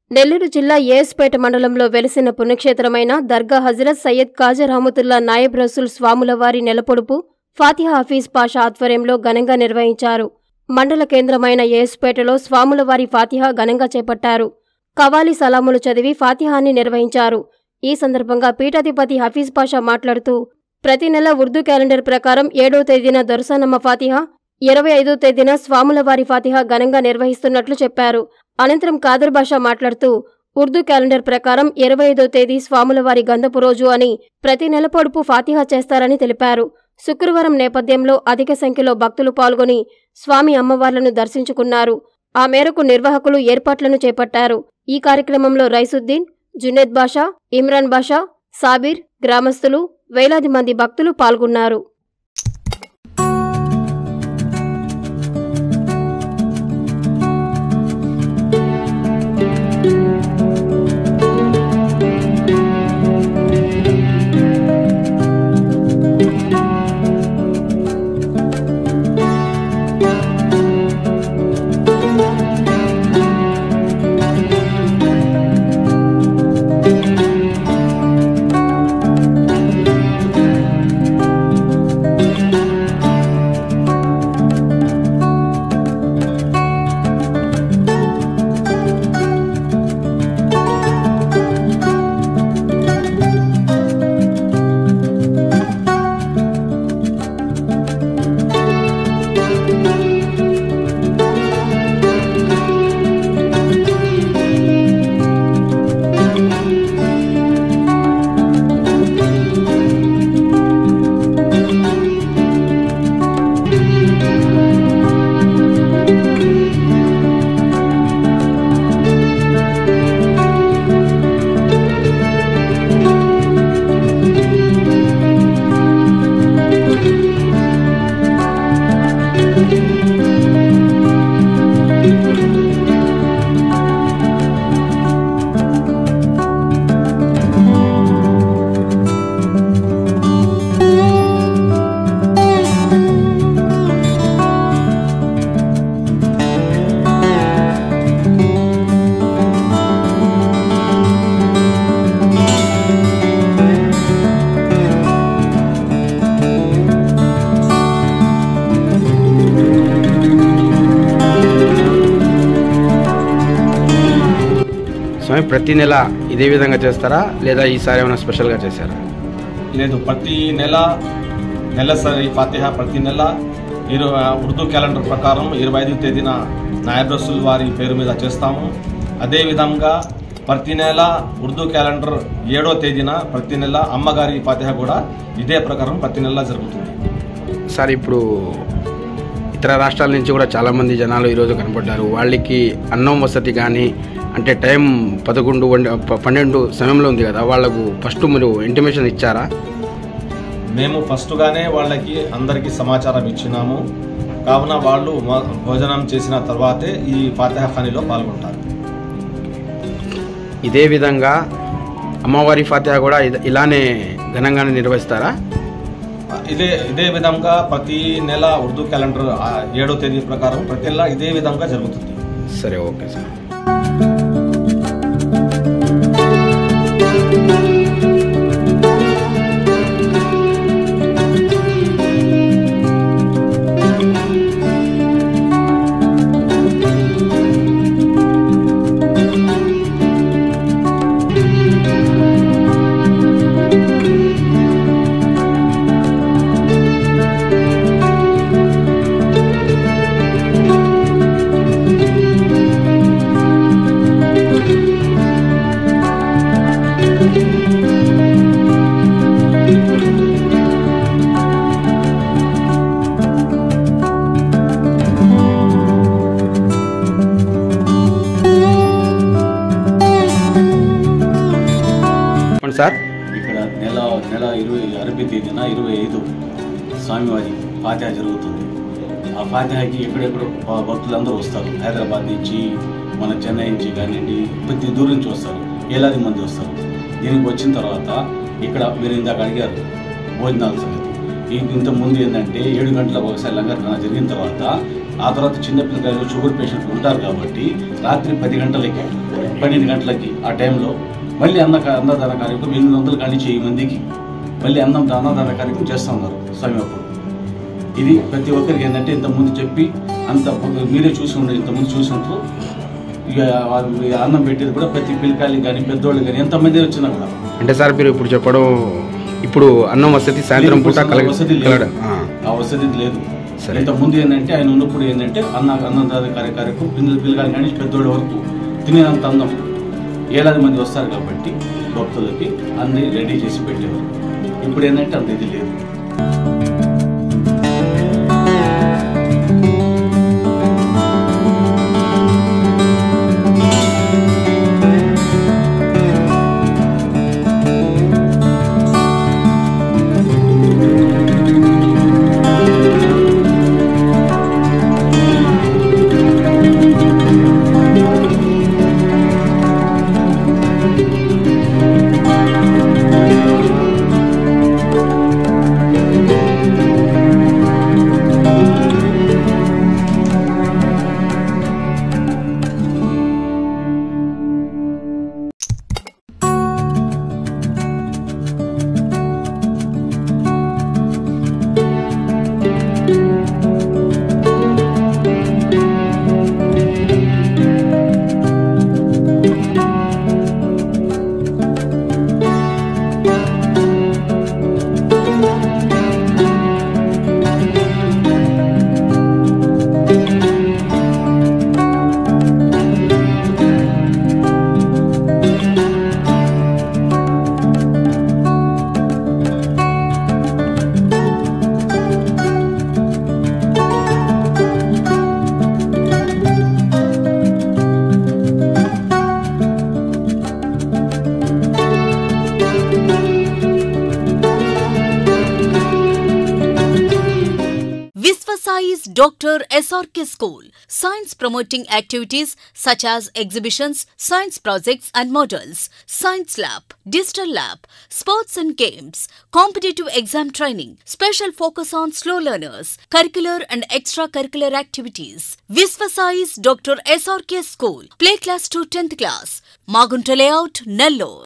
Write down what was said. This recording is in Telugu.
నెల్లూరు జిల్లా ఏఎస్పేట మండలంలో వెలిసిన పుణ్యక్షేత్రమైన దర్గా హజరత్ సయ్యద్ కాజా రహమతుల్లా నాయబ్ రసూల్ స్వాముల వారి నెలపొడుపు ఫాతిహా హఫీజ్ పాషా ఆధ్వర్యంలో ఘనంగా నిర్వహించారు మండల కేంద్రమైన ఏఎస్పేటలో స్వాముల వారి ఫాతిహా ఘనంగా చేపట్టారు కవాలి సలాములు చదివి ఫాతిహాని నిర్వహించారు ఈ సందర్భంగా పీఠాధిపతి హఫీజ్ పాషా మాట్లాడుతూ ప్రతి నెల ఉర్దూ క్యాలెండర్ ప్రకారం ఏడో తేదీన దొరసానమ్మ ఫాతిహా ఇరవై ఐదో తేదీన స్వాముల వారి ఫాతిహా ఘనంగా నిర్వహిస్తున్నట్లు చెప్పారు అనంతరం కాదర్ బాషా మాట్లాడుతూ ఉర్దూ క్యాలెండర్ ప్రకారం ఇరవై ఐదో తేదీ స్వాముల వారి గంధపు రోజు అని ప్రతి నెల పొడుపు ఫాతిహా చేస్తారని తెలిపారు శుక్రవారం నేపథ్యంలో అధిక సంఖ్యలో భక్తులు పాల్గొని స్వామి అమ్మవార్లను దర్శించుకున్నారు ఆ మేరకు నిర్వాహకులు ఏర్పాట్లను చేపట్టారు ఈ కార్యక్రమంలో రైసుద్దీన్ జునేద్ బాషా ఇమ్రాన్ బాషా సాబిర్ గ్రామస్తులు వేలాది మంది భక్తులు పాల్గొన్నారు స్వామి ప్రతి నెల ఇదే విధంగా చేస్తారా లేదా ఈసారి ఏమైనా స్పెషల్గా చేశారా లేదు ప్రతి నెల నెలసరి ఫాతిహా ప్రతి నెల ఇరవై ఉర్దూ క్యాలెండర్ ప్రకారం ఇరవై ఐదు తేదీన నాయబ్ రసూల్ వారి పేరు మీద చేస్తాము అదేవిధంగా ప్రతి నెల ఉర్దూ క్యాలెండర్ ఏడో తేదీన ప్రతి నెల అమ్మగారి ఫాతిహా కూడా ఇదే ప్రకారం ప్రతి నెల జరుగుతుంది సార్ ఇప్పుడు ఇతర రాష్ట్రాల నుంచి కూడా చాలామంది జనాలు ఈరోజు కనపడ్డారు వాళ్ళకి అన్నం వసతి కానీ అంటే టైం పదకొండు వన్- ప- పన్నెండు సమయంలో ఉంది కదా వాళ్ళకు ఫస్ట్ మీరు ఇంటిమేషన్ ఇచ్చారా మేము ఫస్ట్గానే వాళ్ళకి అందరికీ సమాచారం ఇచ్చినాము కావున వాళ్ళు మ- భోజనం చేసిన తర్వాతే ఈ ఫాతిహా ఖానీలో పాల్గొంటారు ఇదే విధంగా అమ్మవారి ఫాతిహా కూడా ఇద- ఇలానే ఘనంగానే నిర్వహిస్తారా ఇదే ఇదే విధంగా ప్రతి నెల ఉర్దూ క్యాలెండర్ ఆ, ఏడో తేదీ ప్రకారం ప్రతి నెల ఇదే విధంగా జరుగుతుంది సరే ఓకే సార్ చెప్పండి సార్ ఇక్కడ నెల నెల ఇరవై అరవై తేదీన ఇరవై ఐదు స్వామివారి ఫాతిహా జరుగుతుంది ఆ ఫాతిహాకి ఎక్కడెక్కడ భ- భక్తులందరూ వస్తారు హైదరాబాద్ నుంచి మన చెన్నై నుంచి కానివ్వండి ప్రతి దూరం నుంచి వస్తారు వేలాది మంది వస్తారు దీనికి వచ్చిన తర్వాత ఇక్కడ మీరు ఇందాక అడిగారు భోజనాల సంగతి ఈ ఇంత ముందు ఏంటంటే ఏడు గంటలకు ఒకసారి లంగర్ ఖానా జరిగిన తర్వాత ఆ తర్వాత చిన్నపిల్లకాయలు షుగర్ పేషెంట్లు ఉంటారు కాబట్టి రాత్రి పది గంటలకి పన్నెండు గంటలకి ఆ టైంలో మళ్ళీ అన్న అన్నదాన కార్యక్రమం ఎనిమిది వందల కానీ వెయ్యి మందికి మళ్ళీ అన్నం అన్నదాన కార్యక్రమం చేస్తూ ఉన్నారు స్వామి అప్పుడు ఇది ప్రతి ఒక్కరికి ఏంటంటే ఇంతకుముందు చెప్పి అంత మీరే చూసి ఉండరు ఇంతకుముందు చూసి ఉంటారు ఇక వారు ఈ అన్నం పెట్టేది కూడా ప్రతి పిల్లకాయలు కానీ పెద్దోళ్ళు కానీ ఎంతమంది వచ్చినా కూడా అంటే సార్ మీరు ఇప్పుడు చెప్పడం ఇప్పుడు అన్నం వసతి సాయంత్రం లేదు, పూట ఇప్పుడు కలగ వసతి లేదు. కలగడం ఆ, ఆ వసతి లేదు సరే. ఇంత ముందు ఏంటంటే ఆయన ఉన్నప్పుడు ఏంటంటే అన్న అన్నదాన కార్య కార్యక్రమం పిల్లలు పిల్లలు కానీ పెద్దోళ్ళ వరకు తినేంత అందం ఏడాది మంది వస్తారు కాబట్టి భక్తులకి అన్ని రెడీ చేసి పెట్టేవారు ఇప్పుడు ఏంటంటే అంత ఇది లేదు Visvasai's Dr. SRK School. Science promoting activities such as exhibitions, science projects and models, science lab, digital lab, sports and games, competitive exam training, special focus on slow learners, curricular and extracurricular activities. Visvasai's Dr. SRK School. Play class to 10th class. Magunta layout, Nellore.